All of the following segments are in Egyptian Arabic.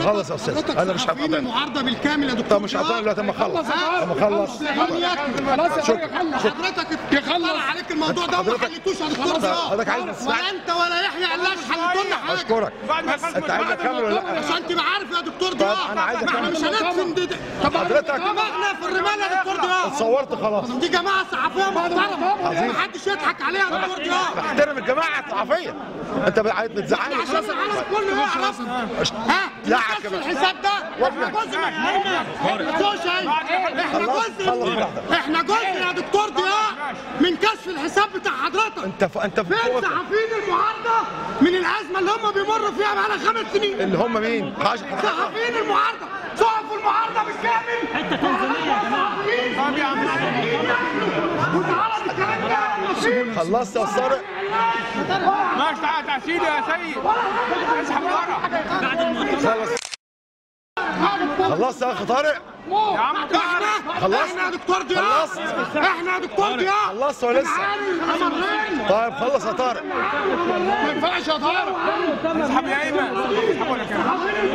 خلص يا استاذ حضرتك انا مش صحفيين هقطع المعارضه بالكامل يا دكتور طب مش هقطع دلوقتي اما اخلص ها؟ اما اخلص خلاص يا شكرا. حضرتك يخلص عليك الموضوع ده وما حضرتك- حلتوش يا دكتور طب ضياء. حضرتك عايز تسمع- ولا انت ولا يحيى علاش حلتوا لنا حاجه اشكرك انت عايز اكمل ولا لا عشان تبقى عارف يا دكتور ضياء أنا عايز ما احنا أكمل. مش هندفن دي طب حضرتك- دماغنا في الرمال يا دكتور ضياء اتصورت خلاص دي جماعه صحفيه محترمه محدش يضحك عليها يا دكتور ضياء احترم الجماعه الصحفيه انت عايز بتزعلني عشان العالم كله يعرف ها لا، كشف كمان. الحساب ده احنا جزء من احنا جزء احنا خلص- جزء خلص براحتك. احنا جزء يا دكتور ضياء من كشف الحساب بتاع حضرتك انت ف... انت فين فوق صحفيين المعارضه من الازمه اللي هم بيمروا فيها بقالها خمس سنين اللي هم مين؟ حاجة صحفيين المعارضه صحف المعارضه بالكامل حته تنظيميه يا جماعه وتعرض الكلام ده مفيش. خلصت يا طارق ماشي تعال تعسيل يا سيد اسحب ورا خلص خلصت يا اخي طارق يا عم احنا خلصت؟ احنا يا دكتور ضياء خلصت؟ احنا يا دكتور ضياء خلصت ولا لسه؟ بنعاني امرين طيب خلص يا طارق ما ينفعش يا طارق اسحب يا ايمن اسحب ولا كده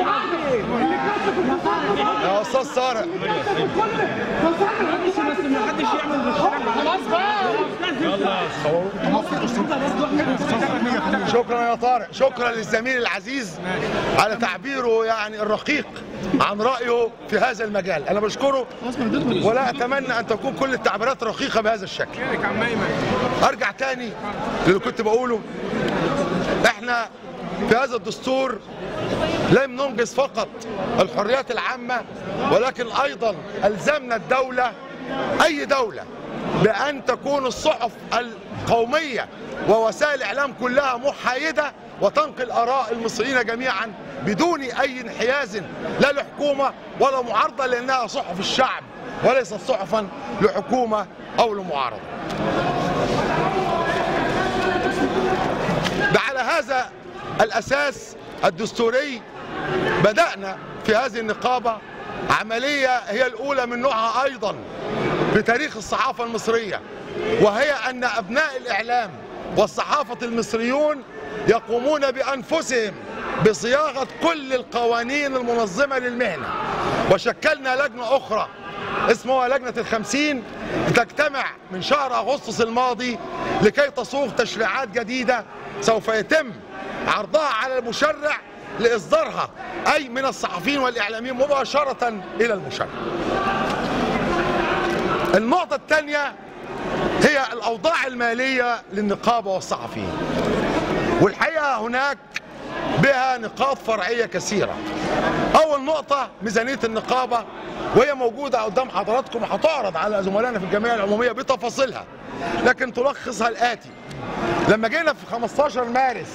يا استاذ طارق خلاص بقى شكرا يا طارق شكرا للزميل العزيز على تعبيره يعني الرقيق عن رايه في هذا المجال انا بشكره ولا اتمنى ان تكون كل التعبيرات رقيقه بهذا الشكل يا عم ايمن ارجع تاني للي كنت بقوله احنا في هذا الدستور لم ننجز فقط الحريات العامة ولكن ايضا الزمنا الدولة اي دولة بان تكون الصحف القومية ووسائل الاعلام كلها محايدة وتنقل اراء المصريين جميعا بدون اي انحياز لا لحكومة ولا معارضة لانها صحف الشعب وليست صحفا لحكومة او لمعارضة على هذا الأساس الدستوري بدأنا في هذه النقابة عملية هي الأولى من نوعها أيضا في تاريخ الصحافة المصرية وهي أن أبناء الإعلام والصحافة المصريون يقومون بأنفسهم بصياغة كل القوانين المنظمة للمهنة وشكلنا لجنة أخرى اسمها لجنة الخمسين تجتمع من شهر أغسطس الماضي لكي تصوغ تشريعات جديدة سوف يتم عرضها على المشرع لإصدارها أي من الصحفيين والإعلاميين مباشرة إلى المشرع النقطة الثانية هي الأوضاع المالية للنقابة والصحفيين والحقيقة هناك بها نقاط فرعية كثيرة أول نقطة ميزانية النقابة وهي موجودة قدام حضراتكم وهتعرض على زملائنا في الجمعية العمومية بتفاصيلها لكن تلخصها الآتي لما جينا في 15 مارس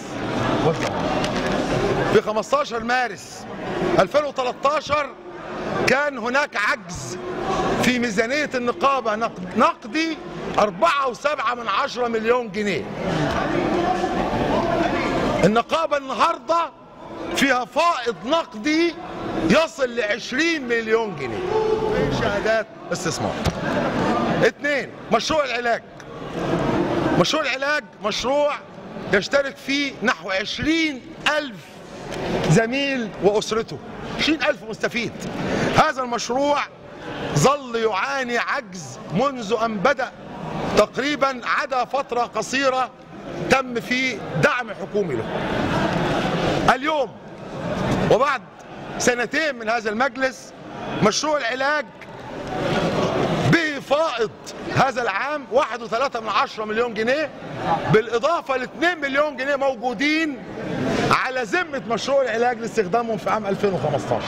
في 15 مارس 2013 كان هناك عجز في ميزانية النقابة نقد- نقدي 4.7 من عشرة مليون جنيه النقابة النهاردة فيها فائض نقدي يصل ل 20 مليون جنيه شهادات استثمار اثنين مشروع العلاج مشروع العلاج مشروع يشترك فيه نحو 20 ألف زميل وأسرته 20 ألف مستفيد هذا المشروع ظل يعاني عجز منذ أن بدأ تقريبا عدا فترة قصيرة تم فيه دعم حكومي له اليوم وبعد سنتين من هذا المجلس مشروع العلاج به فائض هذا العام 1.3 من عشرة مليون جنيه بالإضافة ل 2 مليون جنيه موجودين على ذمة مشروع العلاج لاستخدامهم في عام 2015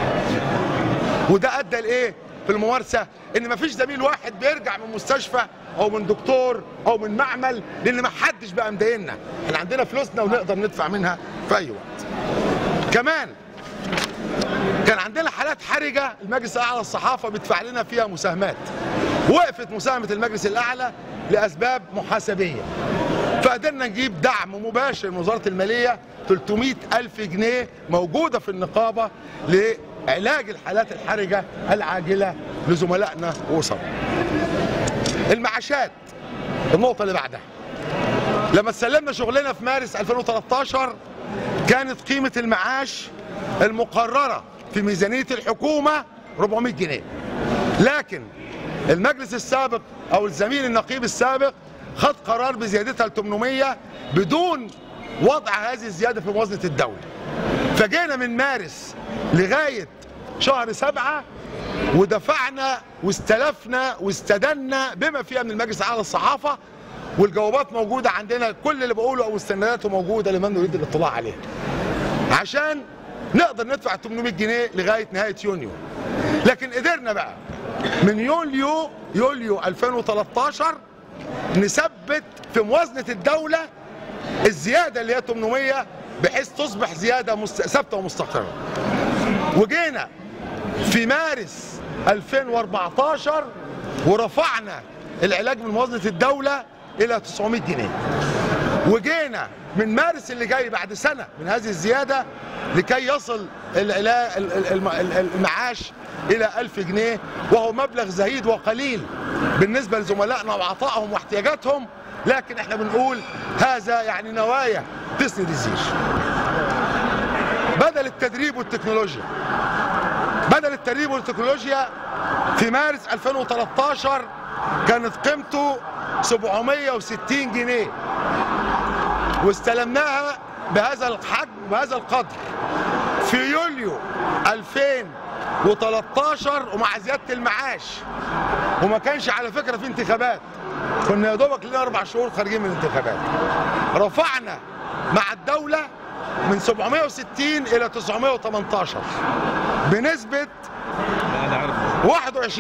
وده أدى لإيه في الممارسة إن مفيش زميل واحد بيرجع من مستشفى أو من دكتور أو من معمل لأن ما حدش بقى مضايقنا احنا عندنا فلوسنا ونقدر ندفع منها في أي وقت كمان كان عندنا حالات حرجة المجلس الأعلى للصحافة بيدفع لنا فيها مساهمات وقفت مساهمة المجلس الأعلى لأسباب محاسبية فقدرنا نجيب دعم مباشر من وزارة المالية 300 ألف جنيه موجودة في النقابة لعلاج الحالات الحرجة العاجلة لزملائنا وأسر المعاشات النقطة اللي بعدها لما تسلمنا شغلنا في مارس 2013 كانت قيمة المعاش المقررة في ميزانية الحكومة 400 جنيه لكن المجلس السابق أو الزميل النقيب السابق خد قرار بزيادتها ل 800 بدون وضع هذه الزيادة في موازنة الدولة فجينا من مارس لغاية شهر سبعة ودفعنا واستلفنا واستدنا بما فيها من المجلس الاعلى للصحافه والجوابات موجوده عندنا كل اللي بقوله او مستنداته موجوده لمن يريد الاطلاع عليها عشان نقدر ندفع 800 جنيه لغايه نهايه يونيو لكن قدرنا بقى من يوليو يوليو 2013 نثبت في موازنه الدوله الزياده اللي هي 800 بحيث تصبح زياده مست- ثابته ومستقره وجينا في مارس 2014 ورفعنا العلاج من موازنة الدولة إلى 900 جنيه وجينا من مارس اللي جاي بعد سنة من هذه الزيادة لكي يصل العلا- ال- ال- الم- ال- المعاش إلى 1000 جنيه وهو مبلغ زهيد وقليل بالنسبة لزملائنا وعطائهم واحتياجاتهم لكن احنا بنقول هذا يعني نوايا تسند الزيش بدل التدريب والتكنولوجيا بدل التدريب والتكنولوجيا في مارس 2013 كانت قيمته 760 جنيه واستلمناها بهذا الحجم بهذا القدر في يوليو 2013 ومع زياده المعاش وما كانش على فكره في انتخابات كنا يا دوبك لنا اربع شهور خارجين من الانتخابات رفعنا مع الدوله من 760 الى 918 بنسبه 21%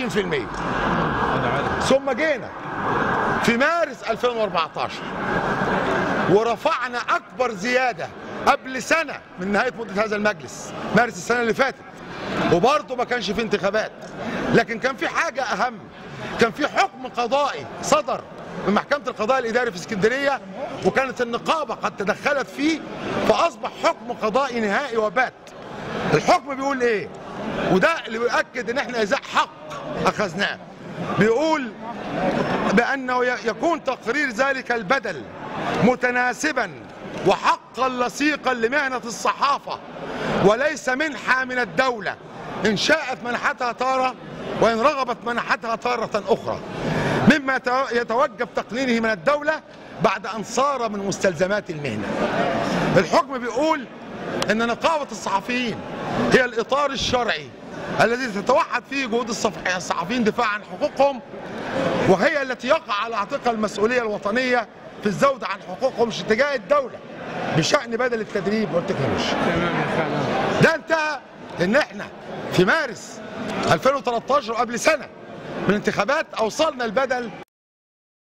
ثم جينا في مارس 2014 ورفعنا اكبر زياده قبل سنه من نهايه مده هذا المجلس مارس السنه اللي فاتت وبرضه ما كانش في انتخابات لكن كان في حاجه اهم كان في حكم قضائي صدر من محكمه القضاء الاداري في اسكندريه وكانت النقابه قد تدخلت فيه فاصبح حكم قضائي نهائي وبات الحكم بيقول ايه وده اللي بيؤكد ان احنا ازاء حق اخذناه بيقول بانه ي- يكون تقرير ذلك البدل متناسبا وحقا لصيقا لمهنه الصحافه وليس منحه من الدوله ان شاءت منحتها تاره وان رغبت منحتها تاره اخرى مما يتو- يتوجب تقنينه من الدوله بعد ان صار من مستلزمات المهنه الحكم بيقول ان نقابه الصحفيين هي الاطار الشرعي الذي تتوحد فيه جهود الصف- الصحفيين دفاعا عن حقوقهم وهي التي يقع على عاتقها المسؤوليه الوطنيه في الزود عن حقوقهم تجاه الدوله بشان بدل التدريب والتكنولوجيا. تمام يا سلام ده انتهى ان احنا في مارس 2013 قبل سنه من الانتخابات اوصلنا البدل